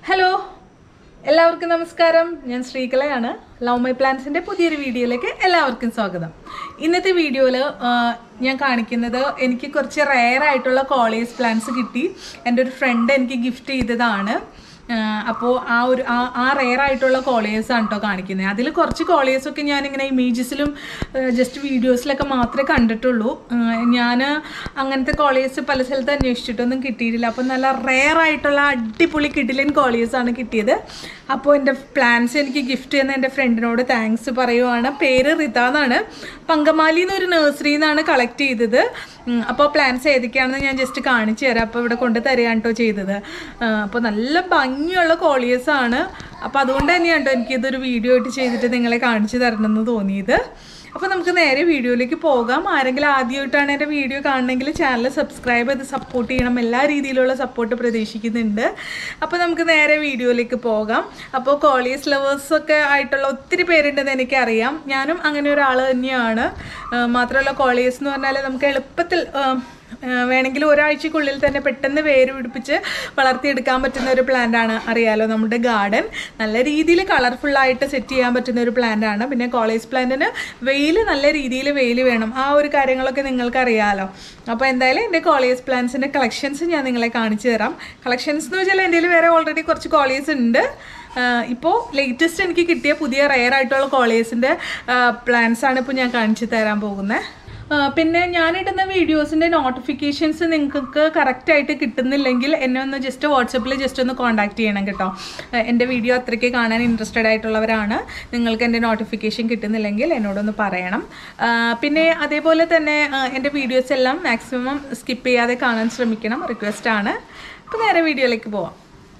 hello എല്ലാവർക്കും നമസ്കാരം ഞാൻ ശ്രീകലയാണ് ലവ് മൈ പ്ലാൻസിൻ്റെ പുതിയൊരു വീഡിയോയിലേക്ക് എല്ലാവർക്കും സ്വാഗതം ഇന്നത്തെ വീഡിയോയിൽ ഞാൻ കാണിക്കുന്നത് എനിക്ക് കുറച്ച് റെയർ ആയിട്ടുള്ള കോളേജ് പ്ലാന്റ്സ് കിട്ടി എൻ്റെ ഒരു ഫ്രണ്ട് എനിക്ക് ഗിഫ്റ്റ് ചെയ്തതാണ് അപ്പോൾ ആ ഒരു ആ ആ റെയർ ആയിട്ടുള്ള കോളേജസ് ആണ് കേട്ടോ കാണിക്കുന്നത് അതിൽ കുറച്ച് കോളേജസ് ഒക്കെ ഞാനിങ്ങനെ ഇമേജസിലും ജസ്റ്റ് വീഡിയോസിലൊക്കെ മാത്രമേ കണ്ടിട്ടുള്ളൂ ഞാൻ അങ്ങനത്തെ കോളേജസ് പല സ്ഥലത്ത് അന്വേഷിച്ചിട്ടൊന്നും കിട്ടിയിട്ടില്ല അപ്പോൾ നല്ല റെയർ ആയിട്ടുള്ള അടിപൊളി കിഡിലൻ കോളേജസ് ആണ് കിട്ടിയത് അപ്പോൾ എൻ്റെ പ്ലാൻസ് എനിക്ക് ഗിഫ്റ്റ് ചെയ്യുന്ന എൻ്റെ ഫ്രണ്ടിനോട് താങ്ക്സ് പറയുവാണ് പേര് റിത എന്നാണ് പങ്കമാലി എന്നൊരു നഴ്സറിയിൽ നിന്നാണ് കളക്ട് ചെയ്തത് അപ്പോൾ പ്ലാൻസ് ഏതൊക്കെയാണെന്ന് ഞാൻ ജസ്റ്റ് കാണിച്ചു തരാം അപ്പോൾ ഇവിടെ കൊണ്ട് തരികയാണ് കേട്ടോ ചെയ്തത് അപ്പോൾ നല്ല ഭംഗിയുള്ള കോളിയസ് ആണ് അപ്പോൾ അതുകൊണ്ട് തന്നെയാണ് കേട്ടോ എനിക്കിതൊരു വീഡിയോ ആയിട്ട് ചെയ്തിട്ട് നിങ്ങളെ കാണിച്ചു തരണമെന്ന് തോന്നിയത് അപ്പോൾ നമുക്ക് നേരെ വീഡിയോയിലേക്ക് പോകാം ആരെങ്കിലും ആദ്യമായിട്ടാണ് എൻ്റെ വീഡിയോ കാണണമെങ്കിൽ ചാനൽ സബ്സ്ക്രൈബ് ചെയ്ത് സപ്പോർട്ട് ചെയ്യണം എല്ലാ രീതിയിലുള്ള സപ്പോർട്ട് പ്രതീക്ഷിക്കുന്നുണ്ട് അപ്പോൾ നമുക്ക് നേരെ വീഡിയോയിലേക്ക് പോകാം അപ്പോൾ കോളേജ് ലവേഴ്സൊക്കെ ആയിട്ടുള്ള ഒത്തിരി പേരുണ്ടെന്ന് എനിക്കറിയാം ഞാനും അങ്ങനെ ഒരാൾ തന്നെയാണ് മാത്രമല്ല കോളേജ് എന്ന് പറഞ്ഞാൽ നമുക്ക് എളുപ്പത്തിൽ വേണമെങ്കിൽ ഒരാഴ്ചക്കുള്ളിൽ തന്നെ പെട്ടെന്ന് വേര് പിടിപ്പിച്ച് വളർത്തിയെടുക്കാൻ പറ്റുന്ന ഒരു പ്ലാന്റ് ആണ് അറിയാലോ നമ്മുടെ ഗാർഡൻ നല്ല രീതിയിൽ കളർഫുള്ളായിട്ട് സെറ്റ് ചെയ്യാൻ പറ്റുന്ന ഒരു പ്ലാന്റ് ആണ് പിന്നെ കോളേജ് പ്ലാന്റിന് വെയിൽ നല്ല രീതിയിൽ വെയിൽ വേണം ആ ഒരു കാര്യങ്ങളൊക്കെ നിങ്ങൾക്ക് അറിയാമല്ലോ അപ്പോൾ എന്തായാലും എൻ്റെ കോളേജ് പ്ലാന്റ്സിൻ്റെ കളക്ഷൻസ് ഞാൻ നിങ്ങളെ കാണിച്ചു തരാം കളക്ഷൻസ് എന്ന് വെച്ചാൽ എൻ്റെ വേറെ ഓൾറെഡി കുറച്ച് കോളേജ് ഉണ്ട് ഇപ്പോൾ ലേറ്റസ്റ്റ് എനിക്ക് കിട്ടിയ പുതിയ റെയർ ആയിട്ടുള്ള കോളേജിൻ്റെ പ്ലാൻസ് ആണ് ഇപ്പോൾ ഞാൻ കാണിച്ചു തരാൻ പോകുന്നത് പിന്നെ ഞാനിടുന്ന വീഡിയോസിൻ്റെ നോട്ടിഫിക്കേഷൻസ് നിങ്ങൾക്ക് കറക്റ്റായിട്ട് കിട്ടുന്നില്ലെങ്കിൽ എന്നെ ഒന്ന് ജസ്റ്റ് വാട്സപ്പിൽ ജസ്റ്റ് ഒന്ന് കോൺടാക്ട് ചെയ്യണം കേട്ടോ എൻ്റെ വീഡിയോ അത്രയ്ക്ക് കാണാൻ ഇൻട്രസ്റ്റഡ് ആയിട്ടുള്ളവരാണ് നിങ്ങൾക്ക് എൻ്റെ നോട്ടിഫിക്കേഷൻ കിട്ടുന്നില്ലെങ്കിൽ എന്നോടൊന്ന് പറയണം പിന്നെ അതേപോലെ തന്നെ എൻ്റെ വീഡിയോസ് എല്ലാം മാക്സിമം സ്കിപ്പ് ചെയ്യാതെ കാണാൻ ശ്രമിക്കണം റിക്വസ്റ്റ് ആണ് അപ്പോൾ നേരെ വീഡിയോയിലേക്ക് പോവാം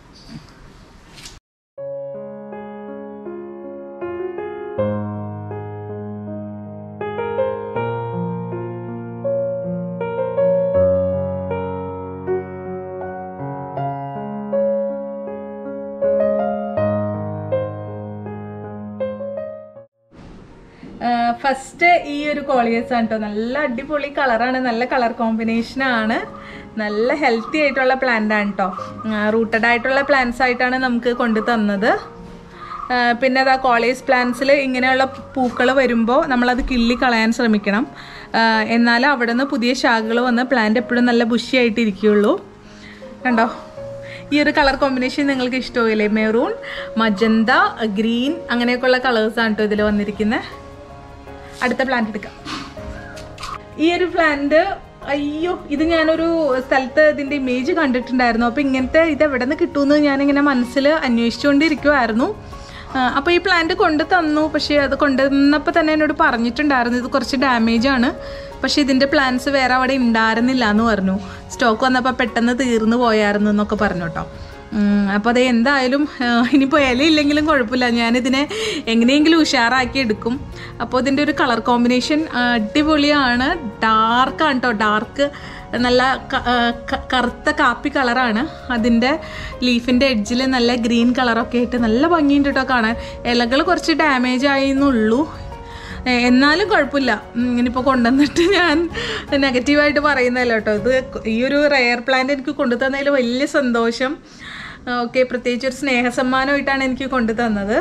ഫസ്റ്റ് ഈ ഒരു കോളിയസ് ആണ് കേട്ടോ നല്ല അടിപൊളി കളറാണ് നല്ല കളർ കോമ്പിനേഷൻ ആണ് നല്ല ഹെൽത്തി ആയിട്ടുള്ള പ്ലാന്റ് ആണ് കേട്ടോ റൂട്ടഡ് ആയിട്ടുള്ള പ്ലാന്റ്സ് ആയിട്ടാണ് നമുക്ക് കൊണ്ടു തന്നത് പിന്നെ അതാ കോളേജ് പ്ലാന്റ്സിൽ ഇങ്ങനെയുള്ള പൂക്കൾ വരുമ്പോൾ നമ്മളത് കിള്ളി കളയാൻ ശ്രമിക്കണം എന്നാൽ അവിടെ നിന്ന് പുതിയ ശാഖകൾ വന്ന് പ്ലാന്റ് എപ്പോഴും നല്ല ബുഷിയായിട്ട് ഇരിക്കുകയുള്ളൂ കണ്ടോ ഈ ഒരു കളർ കോമ്പിനേഷൻ നിങ്ങൾക്ക് ഇഷ്ടമായില്ലേ മെറൂൺ മജന്ത ഗ്രീൻ അങ്ങനെയൊക്കെയുള്ള കളേഴ്സാണ് കേട്ടോ ഇതിൽ വന്നിരിക്കുന്നത് അടുത്ത പ്ലാന്റ് എടുക്കാം ഈ ഒരു പ്ലാന്റ് അയ്യോ ഇത് ഞാനൊരു സ്ഥലത്ത് ഇതിൻ്റെ ഇമേജ് കണ്ടിട്ടുണ്ടായിരുന്നു അപ്പോൾ ഇങ്ങനത്തെ ഇത് എവിടെ നിന്ന് കിട്ടുമെന്ന് ഞാനിങ്ങനെ മനസ്സിൽ അന്വേഷിച്ചുകൊണ്ടിരിക്കുമായിരുന്നു അപ്പോൾ ഈ പ്ലാന്റ് കൊണ്ട് തന്നു പക്ഷേ അത് കൊണ്ടുവന്നപ്പോൾ തന്നെ എന്നോട് പറഞ്ഞിട്ടുണ്ടായിരുന്നു ഇത് കുറച്ച് ഡാമേജ് ആണ് പക്ഷേ ഇതിൻ്റെ പ്ലാന്റ്സ് വേറെ അവിടെ ഉണ്ടായിരുന്നില്ല എന്ന് പറഞ്ഞു സ്റ്റോക്ക് വന്നപ്പോൾ പെട്ടെന്ന് തീർന്നു പോയായിരുന്നു എന്നൊക്കെ പറഞ്ഞു കേട്ടോ അപ്പോൾ അത് എന്തായാലും ഇനിയിപ്പോൾ ഇലയില്ലെങ്കിലും കുഴപ്പമില്ല ഞാനിതിനെ എങ്ങനെയെങ്കിലും ഉഷാറാക്കി എടുക്കും അപ്പോൾ ഇതിൻ്റെ ഒരു കളർ കോമ്പിനേഷൻ അടിപൊളിയാണ് ഡാർക്കാണ് കേട്ടോ ഡാർക്ക് നല്ല കറുത്ത കാപ്പി കളറാണ് അതിൻ്റെ ലീഫിൻ്റെ എഡ്ജിൽ നല്ല ഗ്രീൻ കളറൊക്കെ ആയിട്ട് നല്ല ഭംഗിയുണ്ട് കേട്ടോ കാണാൻ ഇലകൾ കുറച്ച് ഡാമേജ് ആയിന്നുള്ളൂ എന്നാലും കുഴപ്പമില്ല ഇനിയിപ്പോൾ കൊണ്ടുവന്നിട്ട് ഞാൻ നെഗറ്റീവായിട്ട് പറയുന്നതല്ല കേട്ടോ ഇത് ഈ ഒരു റെയർ പ്ലാന്റ് എനിക്ക് കൊണ്ടു തന്നതിൽ വലിയ സന്തോഷം ഓക്കെ പ്രത്യേകിച്ച് ഒരു സ്നേഹസമ്മാനമായിട്ടാണ് എനിക്ക് കൊണ്ടു തന്നത്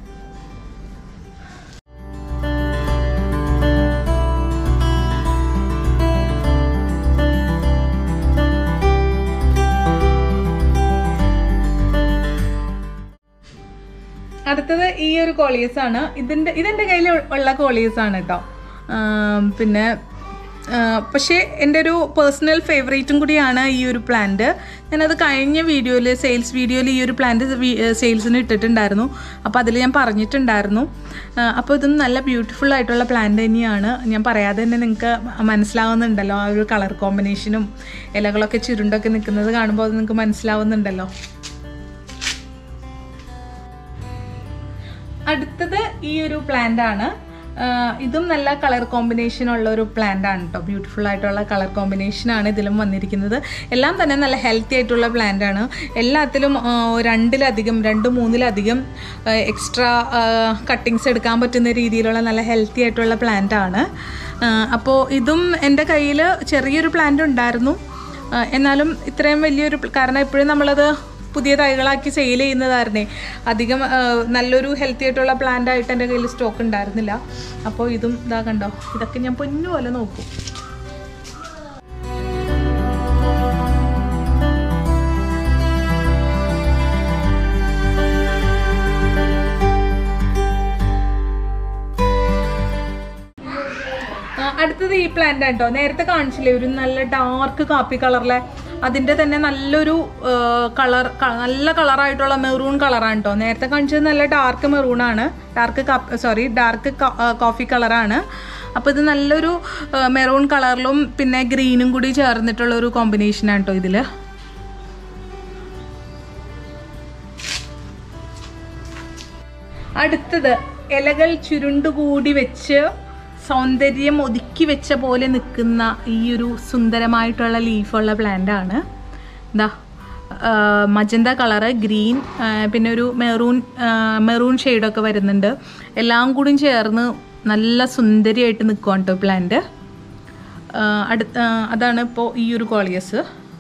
അടുത്തത് ഈ ഒരു കോളിയസ് ആണ് ഇതിൻ്റെ ഇതെൻ്റെ കയ്യിൽ ഉള്ള കോളിയസ് ആണ് കേട്ടോ പിന്നെ പക്ഷേ എൻ്റെ ഒരു പേഴ്സണൽ ഫേവറേറ്റും കൂടിയാണ് ഈ ഒരു പ്ലാന്റ് ഞാനത് കഴിഞ്ഞ വീഡിയോയിൽ സെയിൽസ് വീഡിയോയിൽ ഈ ഒരു പ്ലാന്റ് സെയിൽസിന് ഇട്ടിട്ടുണ്ടായിരുന്നു അപ്പോൾ അതിൽ ഞാൻ പറഞ്ഞിട്ടുണ്ടായിരുന്നു അപ്പോൾ ഇതും നല്ല ബ്യൂട്ടിഫുൾ ആയിട്ടുള്ള പ്ലാന്റ് തന്നെയാണ് ഞാൻ പറയാതെ തന്നെ നിങ്ങൾക്ക് മനസ്സിലാവുന്നുണ്ടല്ലോ ആ ഒരു കളർ കോമ്പിനേഷനും ഇലകളൊക്കെ ചുരുണ്ടൊക്കെ നിൽക്കുന്നത് കാണുമ്പോൾ അത് നിങ്ങൾക്ക് മനസ്സിലാവുന്നുണ്ടല്ലോ അടുത്തത് ഈ ഒരു പ്ലാന്റ് ആണ് ഇതും നല്ല കളർ കോമ്പിനേഷൻ ഉള്ള ഒരു പ്ലാന്റ് ആണ് കേട്ടോ ബ്യൂട്ടിഫുൾ ആയിട്ടുള്ള കളർ കോമ്പിനേഷൻ ആണ് ഇതിലും വന്നിരിക്കുന്നത് എല്ലാം തന്നെ നല്ല ഹെൽത്തി ആയിട്ടുള്ള പ്ലാന്റ് ആണ് എല്ലാത്തിലും രണ്ടിലധികം രണ്ട് മൂന്നിലധികം എക്സ്ട്രാ കട്ടിങ്സ് എടുക്കാൻ പറ്റുന്ന രീതിയിലുള്ള നല്ല ഹെൽത്തി ആയിട്ടുള്ള പ്ലാന്റ് ആണ് അപ്പോൾ ഇതും എൻ്റെ കയ്യിൽ ചെറിയൊരു പ്ലാന്റ് ഉണ്ടായിരുന്നു എന്നാലും ഇത്രയും വലിയൊരു കാരണം എപ്പോഴും നമ്മളത് പുതിയ തൈകളാക്കി സെയിൽ ചെയ്യുന്നതായിരുന്നേ അധികം ആ, നല്ലൊരു ഹെൽത്തി ആയിട്ടുള്ള പ്ലാന്റ് ആയിട്ട് എൻ്റെ കയ്യിൽ സ്റ്റോക്ക് ഉണ്ടായിരുന്നില്ല അപ്പോൾ ഇതും ഇതാ കണ്ടോ ഇതൊക്കെ ഞാൻ പൊന്നു പോലെ നോക്കും ആ, അടുത്തത് ഈ പ്ലാന്റ് കേട്ടോ നേരത്തെ കാണിച്ചില്ലേ ഒരു നല്ല ഡാർക്ക് കാപ്പി കളറിലെ അതിൻ്റെ തന്നെ നല്ലൊരു കളർ നല്ല കളറായിട്ടുള്ള മെറൂൺ കളറാണ് കേട്ടോ നേരത്തെ കാണിച്ചത് നല്ല ഡാർക്ക് മെറൂൺ ആണ് ഡാർക്ക് സോറി ഡാർക്ക് കോഫി കളറാണ് അപ്പോൾ ഇത് നല്ലൊരു മെറൂൺ കളറിലും പിന്നെ ഗ്രീനും കൂടി ചേർന്നിട്ടുള്ള ഒരു കോമ്പിനേഷനാണ് കേട്ടോ ഇതിൽ അടുത്തത് ഇലകൾ ചുരുണ്ടുകൂടി വെച്ച് സൗന്ദര്യം ഒതുക്കി വെച്ച പോലെ നിൽക്കുന്ന ഈ ഒരു സുന്ദരമായിട്ടുള്ള ലീഫുള്ള പ്ലാന്റ് ആണ് എന്താ മജന്ത കളറ് ഗ്രീൻ പിന്നെ ഒരു മെറൂൺ മെറൂൺ ഷെയ്ഡൊക്കെ വരുന്നുണ്ട് എല്ലാം കൂടി ചേർന്ന് നല്ല സുന്ദരിയായിട്ട് നിൽക്കുവാണ് കേട്ടോ പ്ലാന്റ് അടുത്ത അതാണ് ഇപ്പോൾ ഈ ഒരു കോളിയസ്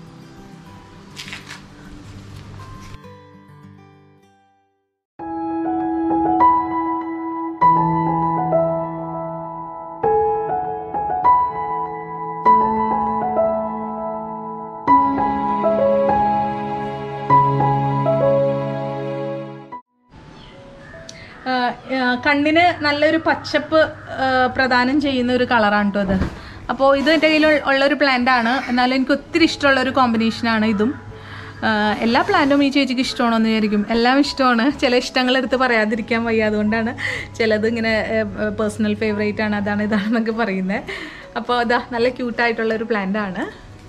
ആഹ് ആഹ് കണ്ണിന് നല്ലൊരു പച്ചപ്പ് ആഹ് പ്രദാനം ചെയ്യുന്ന ഒരു കളറാണ് കേട്ടോ അത് അപ്പോൾ ഇത് എൻ്റെ കയ്യിൽ ഉള്ളൊരു പ്ലാന്റ് ആണ് എന്നാലും എനിക്ക് ഒത്തിരി ഇഷ്ടമുള്ള ഒരു കോമ്പിനേഷനാണ് ഇതും ആഹ് എല്ലാ പ്ലാന്റും ഈ ചേച്ചിക്ക് ഇഷ്ടമാണോ എന്ന് വിചാരിക്കും എല്ലാം ഇഷ്ടമാണ് ചില ഇഷ്ടങ്ങൾ എടുത്ത് പറയാതിരിക്കാൻ വയ്യ അതുകൊണ്ടാണ് ചിലത് ഇങ്ങനെ പേഴ്സണൽ ഫേവറേറ്റ് ആണ് അതാണ് ഇതാണെന്നൊക്കെ പറയുന്നത് അപ്പോൾ അതാ നല്ല ക്യൂട്ടായിട്ടുള്ള ഒരു പ്ലാന്റ് ആണ്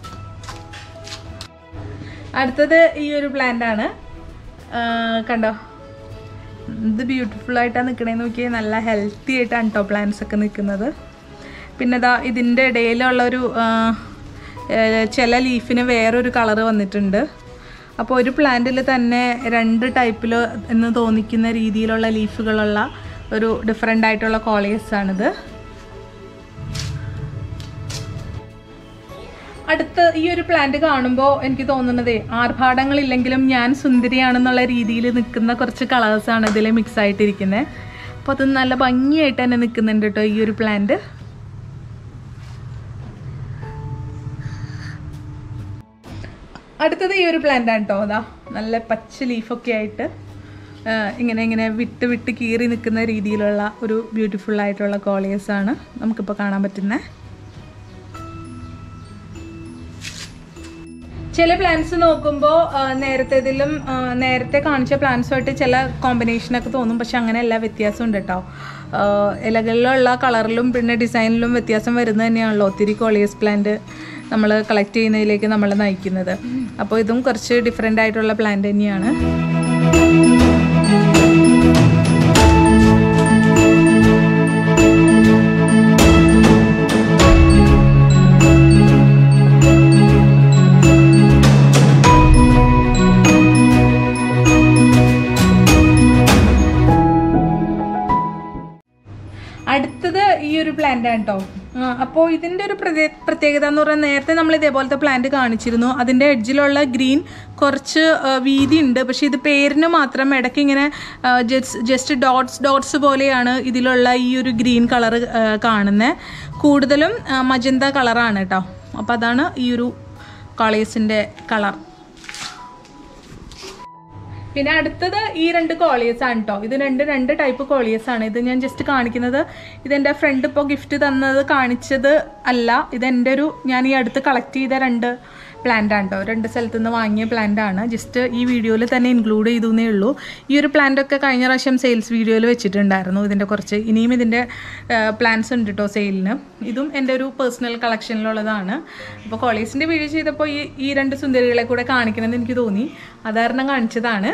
അടുത്തത് ഈ ഒരു പ്ലാന്റ് ആണ് ആഹ് കണ്ടോ ഇത് ബ്യൂട്ടിഫുൾ ആയിട്ടാണ് നിൽക്കണേന്ന് നോക്കിയാൽ നല്ല ഹെൽത്തി ആയിട്ടാണ് കേട്ടോ പ്ലാന്റ്സ് ഒക്കെ നിൽക്കുന്നത് പിന്നെ ഇതാ ഇതിൻ്റെ ഇടയിലുള്ള ഒരു ആ, ഏ, ചില ലീഫിന് വേറൊരു കളറ് വന്നിട്ടുണ്ട് അപ്പോൾ ഒരു പ്ലാന്റിൽ തന്നെ രണ്ട് ടൈപ്പിൽ എന്ന് തോന്നിക്കുന്ന രീതിയിലുള്ള ലീഫുകളുള്ള ഒരു ഡിഫറെൻ്റ് ആയിട്ടുള്ള കോളിയസ് ആണിത് അടുത്ത ഈ ഒരു പ്ലാന്റ് കാണുമ്പോൾ എനിക്ക് തോന്നുന്നതേ ആർഭാടങ്ങളില്ലെങ്കിലും ഞാൻ സുന്ദരിയാണെന്നുള്ള രീതിയിൽ നിൽക്കുന്ന കുറച്ച് കളേഴ്സാണ് ഇതിൽ മിക്സ് ആയിട്ടിരിക്കുന്നത് അപ്പോൾ അത് നല്ല ഭംഗിയായിട്ട് തന്നെ നിൽക്കുന്നുണ്ട് കേട്ടോ ഈ ഒരു പ്ലാന്റ് അടുത്തത് ഈ ഒരു പ്ലാന്റ് ആണ് കേട്ടോ അതാ നല്ല പച്ച ലീഫൊക്കെ ആയിട്ട് ആ, ഇങ്ങനെ ഇങ്ങനെ വിട്ട് വിട്ട് കീറി നിൽക്കുന്ന രീതിയിലുള്ള ഒരു ബ്യൂട്ടിഫുൾ ആയിട്ടുള്ള കോളിയസ് ആണ് നമുക്കിപ്പോൾ കാണാൻ പറ്റുന്നത് ചില പ്ലാന്റ്സ് നോക്കുമ്പോൾ നേരത്തേതിലും ആ, നേരത്തെ കാണിച്ച പ്ലാന്റ്സുമായിട്ട് ചില കോമ്പിനേഷനൊക്കെ തോന്നും പക്ഷെ അങ്ങനെയല്ല വ്യത്യാസമുണ്ട് കേട്ടോ ആ, ഇലകളിലുള്ള കളറിലും പിന്നെ ഡിസൈനിലും വ്യത്യാസം വരുന്നത് തന്നെയാണല്ലോ ഒത്തിരി കോളിയസ് പ്ലാന്റ് നമ്മൾ കളക്ട് ചെയ്യുന്നതിലേക്ക് നമ്മൾ നയിക്കുന്നത് അപ്പോൾ ഇതും കുറച്ച് ഡിഫറെൻ്റ് ആയിട്ടുള്ള പ്ലാന്റ് തന്നെയാണ് അടുത്തത് ഈ ഒരു പ്ലാന്റ് ആണ് കേട്ടോ അപ്പോൾ ഇതിൻ്റെ ഒരു പ്രത്യേ പ്രത്യേകത എന്ന് പറഞ്ഞാൽ നേരത്തെ നമ്മൾ ഇതേപോലത്തെ പ്ലാന്റ് കാണിച്ചിരുന്നു അതിൻ്റെ എഡ്ജിലുള്ള ഗ്രീൻ കുറച്ച് ആ, വീതി ഉണ്ട് പക്ഷേ ഇത് പേരിന് മാത്രം ഇടയ്ക്ക് ഇങ്ങനെ ജസ്റ്റ് ഡോട്ട്സ് ഡോട്ട്സ് പോലെയാണ് ഇതിലുള്ള ഈ ഒരു ഗ്രീൻ കളർ കാണുന്നത് കൂടുതലും മജന്ത കളറാണ് കേട്ടോ അപ്പോൾ അതാണ് ഈ ഒരു കളേഴ്സിൻ്റെ കളർ പിന്നെ അടുത്തത് ഈ രണ്ട് കോളിയസ് ആണ് കേട്ടോ ഇത് രണ്ട് രണ്ട് ടൈപ്പ് കോളിയസ് ആണ് ഇത് ഞാൻ ജസ്റ്റ് കാണിക്കുന്നത് ഇതെൻ്റെ ഫ്രണ്ട് ഇപ്പോൾ ഗിഫ്റ്റ് തന്നത് കാണിച്ചത് അല്ല ഇതെൻ്റെ ഒരു ഞാൻ ഈ അടുത്ത് കളക്ട് ചെയ്ത രണ്ട് പ്ലാന്റ് ആണ് കേട്ടോ രണ്ട് സ്ഥലത്തു നിന്ന് വാങ്ങിയ പ്ലാന്റ് ആണ് ജസ്റ്റ് ഈ വീഡിയോയിൽ തന്നെ ഇൻക്ലൂഡ് ചെയ്തു എന്നേ ഉള്ളൂ ഈ ഒരു പ്ലാന്റ് ഒക്കെ കഴിഞ്ഞ പ്രാവശ്യം സെയിൽസ് വീഡിയോയിൽ വെച്ചിട്ടുണ്ടായിരുന്നു ഇതിൻ്റെ കുറച്ച് ഇനിയും ഇതിൻ്റെ പ്ലാന്റ്സ് ഉണ്ട് കേട്ടോ സെയിലിന് ഇതും എൻ്റെ ഒരു പേഴ്സണൽ കളക്ഷനിലുള്ളതാണ് അപ്പോൾ കോളേജിൻ്റെ വീഡിയോ ചെയ്തപ്പോൾ ഈ ഈ രണ്ട് സുന്ദരികളെ കൂടെ കാണിക്കണമെന്ന് എനിക്ക് തോന്നി അതാരണം കാണിച്ചതാണ്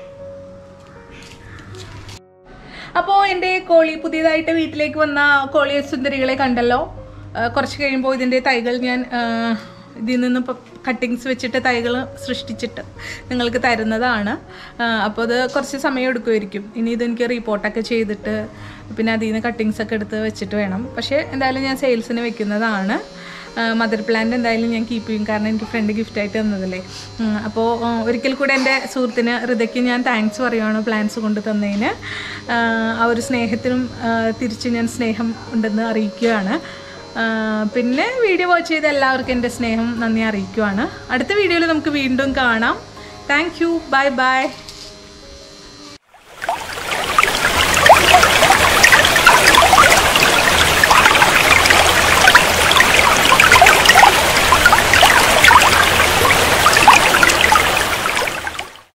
അപ്പോൾ എൻ്റെ കോളി പുതിയതായിട്ട് വീട്ടിലേക്ക് വന്ന കോളി സുന്ദരികളെ കണ്ടല്ലോ ആ, കുറച്ച് കഴിയുമ്പോൾ ഇതിൻ്റെ തൈകൾ ഞാൻ ആ, ഇതിൽ നിന്ന് കട്ടിങ്സ് വെച്ചിട്ട് തൈകൾ സൃഷ്ടിച്ചിട്ട് നിങ്ങൾക്ക് തരുന്നതാണ് ആ, അപ്പോൾ അത് കുറച്ച് സമയം എടുക്കുമായിരിക്കും ഇനി ഇതെനിക്ക് റിപ്പോർട്ടൊക്കെ ചെയ്തിട്ട് പിന്നെ അതിൽ നിന്ന് കട്ടിങ്സ് ഒക്കെ എടുത്ത് വെച്ചിട്ട് വേണം പക്ഷേ എന്തായാലും ഞാൻ സെയിൽസിന് വെക്കുന്നതാണ് മദർ പ്ലാന്റ് എന്തായാലും ഞാൻ കീപ്പ് ചെയ്യും കാരണം എനിക്ക് ഫ്രണ്ട് ഗിഫ്റ്റായിട്ട് തന്നതല്ലേ ഉം, അപ്പോൾ ആ, ഒരിക്കൽ കൂടെ എൻ്റെ സുഹൃത്തിന് ഹൃദയ്ക്ക് ഞാൻ താങ്ക്സ് പറയുവാണ് പ്ലാന്റ്സ് കൊണ്ട് തന്നതിന് ആ, ആ ഒരു സ്നേഹത്തിനും ആ, തിരിച്ച് ഞാൻ സ്നേഹം ഉണ്ടെന്ന് അറിയിക്കുകയാണ് ആ, പിന്നെ വീഡിയോ വാച്ച് ചെയ്ത എല്ലാവർക്കും എൻ്റെ സ്നേഹം നന്ദി അറിയിക്കുവാണ് അടുത്ത വീഡിയോയിൽ നമുക്ക് വീണ്ടും കാണാം താങ്ക് യു ബൈ ബൈ